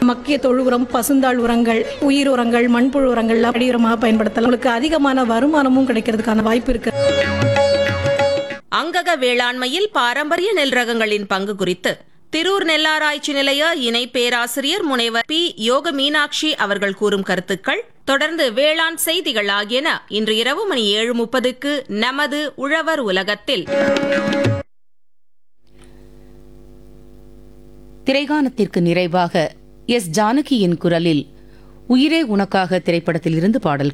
மக்கிய தொழு உரம் பசுந்தாள் உரங்கள் உயிர் உரங்கள் மண்புழு உரங்கள் அடி உரமாக பயன்படுத்தலாம் உங்களுக்கு அதிகமான வருமானமும் கிடைக்கிறதுக்கான வாய்ப்பு இருக்கு அங்கக வேளாண்மையில் பாரம்பரிய நெல் ரகங்களின் பங்கு குறித்து திரூர் நெல்லாராய்ச்சி நிலைய இணை பேராசிரியர் முனைவர் பி யோக மீனாட்சி அவர்கள் கூறும் கருத்துக்கள் தொடர்ந்து வேளாண் செய்திகள் ஆகியன இன்று இரவு மணி ஏழு முப்பதுக்கு நமது உழவர் உலகத்தில் திரைகானத்திற்கு நிறைவாக எஸ் ஜானகியின் குரலில் உயிரே உனக்காக திரைப்படத்தில் இருந்து பாடல்